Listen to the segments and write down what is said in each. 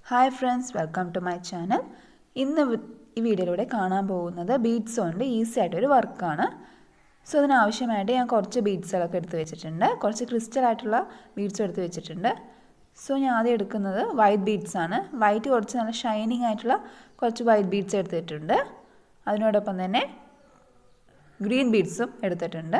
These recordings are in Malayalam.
Hi friends welcome to my channel ഇന്ന് വി- ഈ വീഡിയോയിലൂടെ കാണാൻ പോകുന്നത് ബീഡ്സ് കൊണ്ട് ഈസി ആയിട്ടൊരു വർക്കാണ് സോ അതിനാവശ്യമായിട്ട് ഞാൻ കുറച്ച് ബീഡ്സുകളൊക്കെ എടുത്ത് വെച്ചിട്ടുണ്ട് കുറച്ച് ക്രിസ്റ്റൽ ആയിട്ടുള്ള ബീഡ്സ് എടുത്ത് വെച്ചിട്ടുണ്ട് സോ ഞാൻ ആദ്യം എടുക്കുന്നത് വൈറ്റ് ബീഡ്സ് ആണ് വൈറ്റ് കുറച്ച് നല്ല ഷൈനിങ് ആയിട്ടുള്ള കുറച്ച് വൈറ്റ് ബീഡ്സ് എടുത്തിട്ടുണ്ട് അതിനോടൊപ്പം തന്നെ ഗ്രീൻ ബീഡ്സും എടുത്തിട്ടുണ്ട്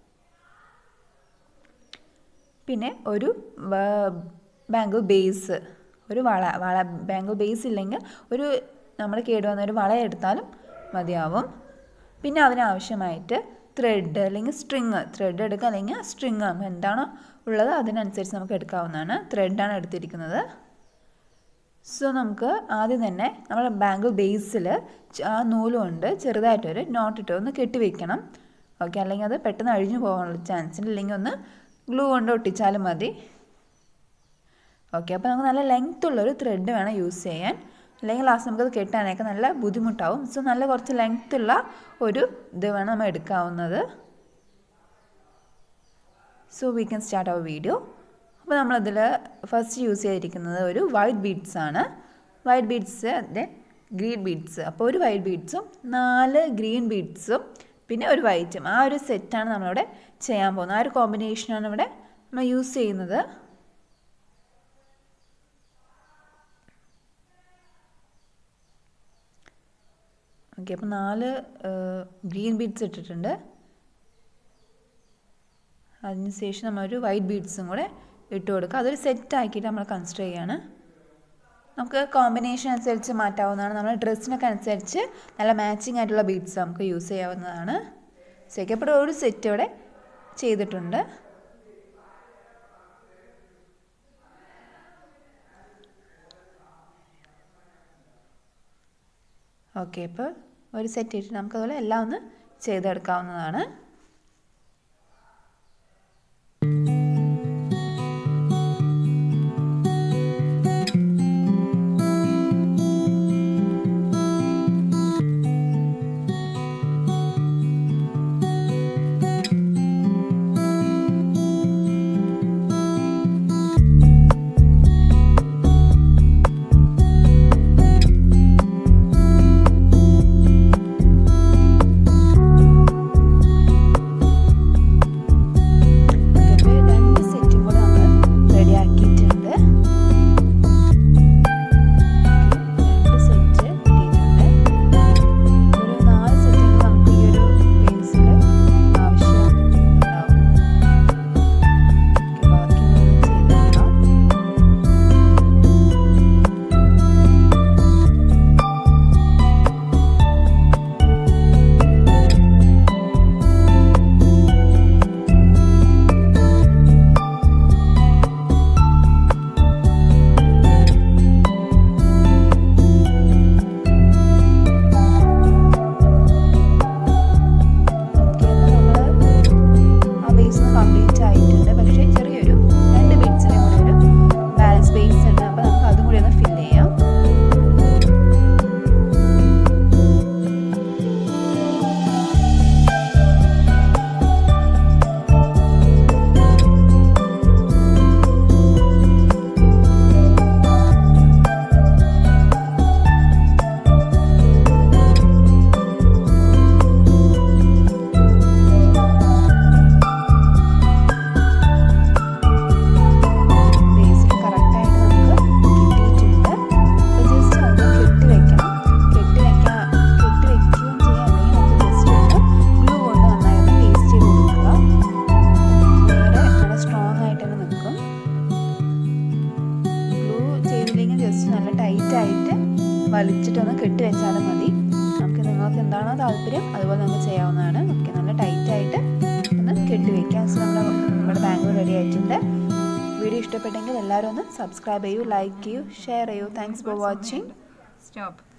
പിന്നെ ഒരു ബാംഗിൾ ബേസ് ഒരു വള വള ബാംഗിൾ ബേസ് ഇല്ലെങ്കിൽ ഒരു നമ്മൾ കേടുവന്ന ഒരു വള എടുത്താലും മതിയാവും പിന്നെ അതിനാവശ്യമായിട്ട് ത്രെഡ് അല്ലെങ്കിൽ സ്ട്രിങ് ത്രെഡ് എടുക്കുക അല്ലെങ്കിൽ സ്ട്രിങ് നമുക്ക് എന്താണോ ഉള്ളത് അതിനനുസരിച്ച് നമുക്ക് എടുക്കാവുന്നതാണ് ത്രെഡാണ് എടുത്തിരിക്കുന്നത് സോ നമുക്ക് ആദ്യം തന്നെ നമ്മൾ ബാംഗിൾ ബേസിൽ ആ നൂല് കൊണ്ട് ചെറുതായിട്ടൊരു നോട്ടിട്ട് ഒന്ന് കെട്ടി വെക്കണം ഓക്കെ അല്ലെങ്കിൽ അത് പെട്ടെന്ന് അഴിഞ്ഞു പോകാനുള്ള ചാൻസ് ഉണ്ട് അല്ലെങ്കിൽ ഒന്ന് ഗ്ലൂ കൊണ്ട് ഒട്ടിച്ചാലും മതി ഓക്കെ അപ്പോൾ നമുക്ക് നല്ല ലെങ്ത് ഉള്ളൊരു ത്രെഡ് വേണം യൂസ് ചെയ്യാൻ അല്ലെങ്കിൽ ലാസ്റ്റ് നമുക്കത് കെട്ടാനൊക്കെ നല്ല ബുദ്ധിമുട്ടാവും സോ നല്ല കുറച്ച് ലെങ്ത് ഉള്ള ഒരു ഇത് വേണം നമ്മൾ എടുക്കാവുന്നത് so we can start our video അപ്പോൾ നമ്മളതിൽ ഫസ്റ്റ് യൂസ് ചെയ്തിരിക്കുന്നത് ഒരു വൈറ്റ് ബീഡ്സ് ആണ് white beads then green beads അപ്പോൾ ഒരു വൈറ്റ് ബീഡ്സും നാല് ഗ്രീൻ ബീഡ്സും പിന്നെ ഒരു വൈറ്റും ആ ഒരു സെറ്റാണ് നമ്മളിവിടെ ചെയ്യാൻ പോകുന്നത് ആ ഒരു കോമ്പിനേഷനാണ് ഇവിടെ നമ്മൾ യൂസ് ചെയ്യുന്നത് ഓക്കെ അപ്പോൾ നാല് ഗ്രീൻ ബീഡ്സ് ഇട്ടിട്ടുണ്ട് അതിനുശേഷം നമ്മളൊരു വൈറ്റ് ബീഡ്സും കൂടെ ഇട്ട് കൊടുക്കുക അതൊരു സെറ്റ് ആക്കിയിട്ട് നമ്മൾ കൺസിഡർ ചെയ്യാണ് നമുക്ക് കോമ്പിനേഷൻ അനുസരിച്ച് മാറ്റാവുന്നതാണ് നമ്മുടെ ഡ്രസ്സിനൊക്കെ അനുസരിച്ച് നല്ല മാച്ചിങ് ആയിട്ടുള്ള ബീഡ്സ് നമുക്ക് യൂസ് ചെയ്യാവുന്നതാണ് സെക്കപ്പോൾ ഒരു സെറ്റ് ഇവിടെ ചെയ്തിട്ടുണ്ട് ഓക്കെ ഇപ്പോൾ ഒരു സെറ്റ് ഇട്ട് നമുക്കതുപോലെ എല്ലാം ഒന്ന് ചെയ്തെടുക്കാവുന്നതാണ് അപ്പോൾ രണ്ട് സെറ്റും കൂടെ നമ്മൾ റെഡിയാക്കിയിട്ടുണ്ട് രണ്ട് സെറ്റ് കിട്ടിയിട്ടുണ്ട് ഒരു നാല് സെറ്റ് നമുക്ക് ഈ ഒരു ബേസിൽ ആവശ്യം ഉണ്ടാവും ഓക്കെ, ബാക്കി മൂന്ന് ചെയ്തെടുക്കാം ഓക്കെ അപ്പോൾ നമ്മൾ ആ ബേസ് കംപ്ലീറ്റ് ആയിട്ടുണ്ട് പക്ഷേ ചെറിയൊരു രണ്ട് ബീഡ്സിൻ്റെ കൂടെ ഒരു ബാലൻസ് ബേസ് ഉണ്ട് അപ്പോൾ നമുക്ക് അതും കൂടി ഒന്ന് ഫില്ല് ചെയ്യാം ബേസിൽ കറക്റ്റായിട്ട് നമുക്ക് കിട്ടിയിട്ടുണ്ട് അപ്പോൾ ജസ്റ്റ് ഒന്ന് കെട്ടി വെക്കണം കെട്ടി വെക്കാൻ കെട്ടി വെക്കുകയും ചെയ്യാം അല്ലെങ്കിൽ നമുക്ക് ജസ്റ്റ് ഒന്ന് ഗ്ലൂ കൊണ്ട് നന്നായി ഒന്ന് പേസ്റ്റ് ചെയ്ത് കൊടുക്കുക നേരെ നല്ല സ്ട്രോങ് ആയിട്ട് തന്നെ നിൽക്കും ഗ്ലൂ ചെയ്തില്ലെങ്കിൽ ജസ്റ്റ് നല്ല ടൈറ്റ് ആയിട്ട് വലിച്ചിട്ടൊന്ന് കെട്ടി വെച്ചാലും മതി നമുക്ക് നിങ്ങൾക്ക് എന്താണോ താല്പര്യം അതുപോലെ നമുക്ക് ചെയ്യാവുന്നതാണ് ഓക്കെ നല്ല ടൈറ്റ് ആയിട്ട് ഒന്ന് കെട്ടി വെക്കാം സോ നമ്മുടെ നമ്മുടെ ബാംഗ്ലൂർ റെഡി ആയിട്ടുണ്ട് വീഡിയോ ഇഷ്ടപ്പെട്ടെങ്കിൽ എല്ലാവരും ഒന്ന് സബ്സ്ക്രൈബ് ചെയ്യൂ ലൈക്ക് ചെയ്യൂ ഷെയർ ചെയ്യൂ താങ്ക്സ് ഫോർ വാച്ചിങ് Stop.